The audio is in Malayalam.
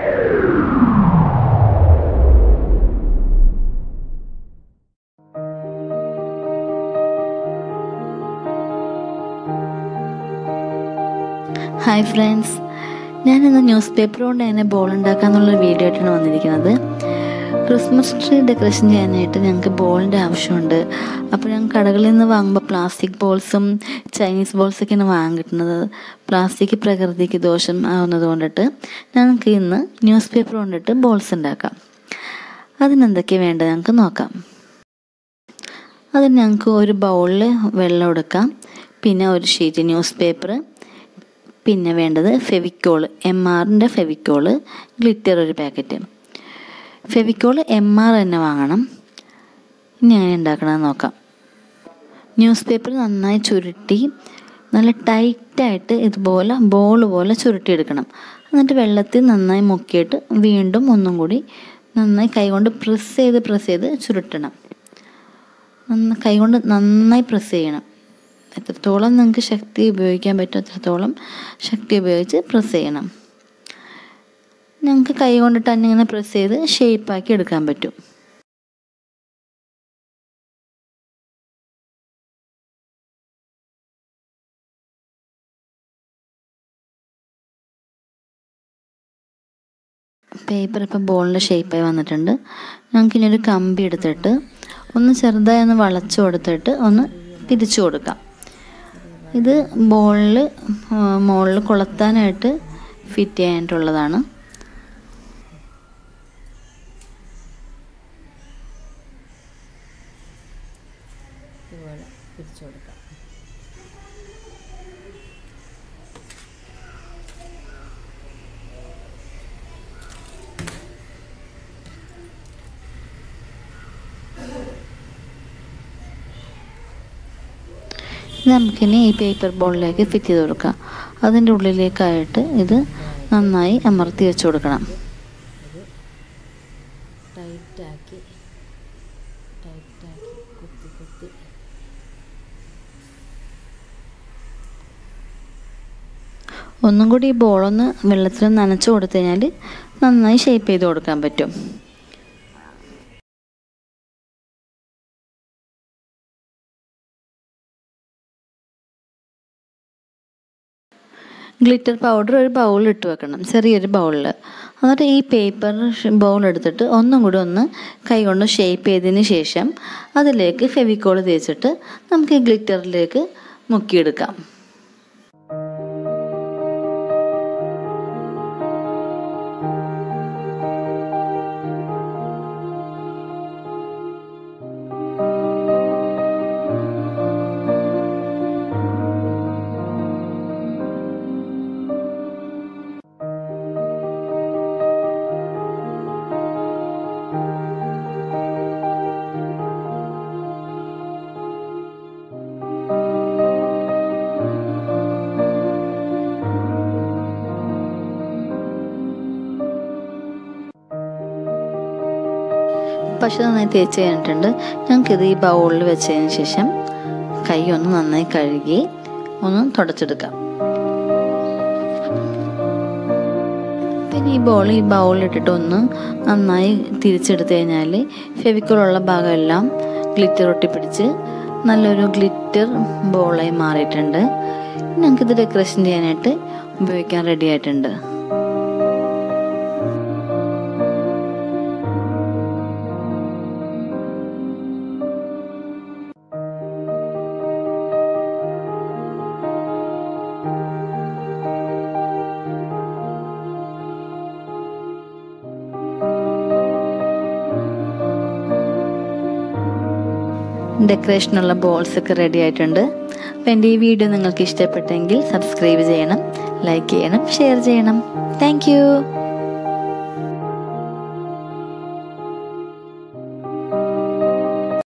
ഹായ് ഫ്രണ്ട്സ് ഞാനിന്ന് ന്യൂസ് പേപ്പർ കൊണ്ട് എങ്ങനെ ബോൾ ഉണ്ടാക്കാന്നുള്ള വീഡിയോ ആയിട്ടാണ് വന്നിരിക്കുന്നത് ക്രിസ്മസ് ട്രീ ഡെക്കറേഷൻ ചെയ്യാനായിട്ട് ഞങ്ങൾക്ക് ബോളിൻ്റെ ആവശ്യമുണ്ട് അപ്പോൾ ഞങ്ങൾ കടകളിൽ നിന്ന് വാങ്ങുമ്പോൾ പ്ലാസ്റ്റിക് ബോൾസും ചൈനീസ് ബോൾസൊക്കെയാണ് വാങ്ങാൻ കിട്ടുന്നത് പ്ലാസ്റ്റിക് പ്രകൃതിക്ക് ദോഷം ആവുന്നത് കൊണ്ടിട്ട് ഞങ്ങൾക്ക് ഇന്ന് ന്യൂസ് പേപ്പർ കൊണ്ടിട്ട് ബോൾസ് ഉണ്ടാക്കാം അതിനെന്തൊക്കെയാണ് വേണ്ടത് ഞങ്ങൾക്ക് നോക്കാം അതിന് ഞങ്ങൾക്ക് ഒരു ബൗളിൽ വെള്ളം എടുക്കാം പിന്നെ ഒരു ഷീറ്റ് ന്യൂസ് പേപ്പർ പിന്നെ വേണ്ടത് ഫെവിക്കോൾ എം ആറിൻ്റെ ഫെവിക്കോൾ ഗ്ലിറ്റർ ഒരു പാക്കറ്റ് ഫെവിക്കോൾ എം ആർ തന്നെ വാങ്ങണം ഇനി എങ്ങനെ ഉണ്ടാക്കണമെന്ന് നോക്കാം ന്യൂസ് പേപ്പർ നന്നായി ചുരുട്ടി നല്ല ടൈറ്റായിട്ട് ഇതുപോലെ ബോൾ പോലെ ചുരുട്ടിയെടുക്കണം എന്നിട്ട് വെള്ളത്തിൽ നന്നായി മുക്കിയിട്ട് വീണ്ടും ഒന്നും കൂടി നന്നായി കൈകൊണ്ട് പ്രസ് ചെയ്ത് പ്രസ് ചെയ്ത് ചുരുട്ടണം നന്ന കൈകൊണ്ട് നന്നായി പ്രസ് ചെയ്യണം എത്രത്തോളം നിങ്ങൾക്ക് ശക്തി ഉപയോഗിക്കാൻ പറ്റും അത്രത്തോളം ശക്തി ഉപയോഗിച്ച് പ്രസ് ചെയ്യണം ഞങ്ങൾക്ക് കൈ കൊണ്ടിട്ട് തന്നെ ഇങ്ങനെ പ്രസ് ചെയ്ത് ഷേപ്പാക്കി എടുക്കാൻ പറ്റും പേപ്പർ ഇപ്പോൾ ബോളിൻ്റെ ഷേപ്പായി വന്നിട്ടുണ്ട് ഞങ്ങൾക്ക് ഇനി ഒരു കമ്പി എടുത്തിട്ട് ഒന്ന് ചെറുതായി ഒന്ന് വളച്ചു കൊടുത്തിട്ട് ഒന്ന് തിരിച്ചു കൊടുക്കാം ഇത് ബോളിൽ മുകളിൽ കൊളുത്താനായിട്ട് ഫിറ്റ് ചെയ്യാനായിട്ടുള്ളതാണ് ഇതുപോലെ പിടിച്ചു കൊടുക്കാം ഇത് നമുക്കിനി ഈ പേപ്പർ ബോളിലേക്ക് ഫിറ്റ് ചെയ്ത് കൊടുക്കാം അതിൻ്റെ ഉള്ളിലേക്കായിട്ട് ഇത് നന്നായി അമർത്തി വെച്ച് കൊടുക്കണം ടൈറ്റാക്കി ടൈറ്റാക്കി കുത്തി കുത്തി ഒന്നും കൂടി ഈ ബോളൊന്ന് വെള്ളത്തിൽ നനച്ച് കൊടുത്തു കഴിഞ്ഞാൽ നന്നായി ഷേപ്പ് ചെയ്ത് കൊടുക്കാൻ പറ്റും ഗ്ലിറ്റർ പൗഡർ ഒരു ബൗളിൽ ഇട്ട് വെക്കണം ചെറിയൊരു ബൗളിൽ എന്നിട്ട് ഈ പേപ്പർ ബൗൾ എടുത്തിട്ട് ഒന്നും കൂടി ഒന്ന് കൈകൊണ്ട് ഷേപ്പ് ചെയ്തതിന് ശേഷം അതിലേക്ക് ഫെവിക്കോൾ തേച്ചിട്ട് നമുക്ക് ഈ ഗ്ലിറ്ററിലേക്ക് മുക്കിയെടുക്കാം പശ നന്നായി തേച്ച് കഴിഞ്ഞിട്ടുണ്ട് ഞങ്ങൾക്കിത് ഈ ബൗളിൽ വെച്ചതിന് ശേഷം കൈ ഒന്ന് നന്നായി കഴുകി ഒന്ന് തുടച്ചെടുക്കാം പിന്നെ ഈ ബോൾ ഈ ബൗളിലിട്ടിട്ട് ഒന്ന് നന്നായി തിരിച്ചെടുത്ത് കഴിഞ്ഞാൽ ഫെവിക്കോളുള്ള ഭാഗമെല്ലാം ഗ്ലിറ്റർ ഒട്ടിപ്പിടിച്ച് നല്ലൊരു ഗ്ലിറ്റർ ബോളായി മാറിയിട്ടുണ്ട് ഞങ്ങൾക്കിത് ഡെക്കറേഷൻ ചെയ്യാനായിട്ട് ഉപയോഗിക്കാൻ റെഡി ആയിട്ടുണ്ട് ഡെക്കറേഷനുള്ള ബോൾസ് ഒക്കെ റെഡി ആയിട്ടുണ്ട് അപ്പോൾ എൻ്റെ ഈ വീഡിയോ നിങ്ങൾക്ക് ഇഷ്ടപ്പെട്ടെങ്കിൽ സബ്സ്ക്രൈബ് ചെയ്യണം ലൈക്ക് ചെയ്യണം ഷെയർ ചെയ്യണം താങ്ക്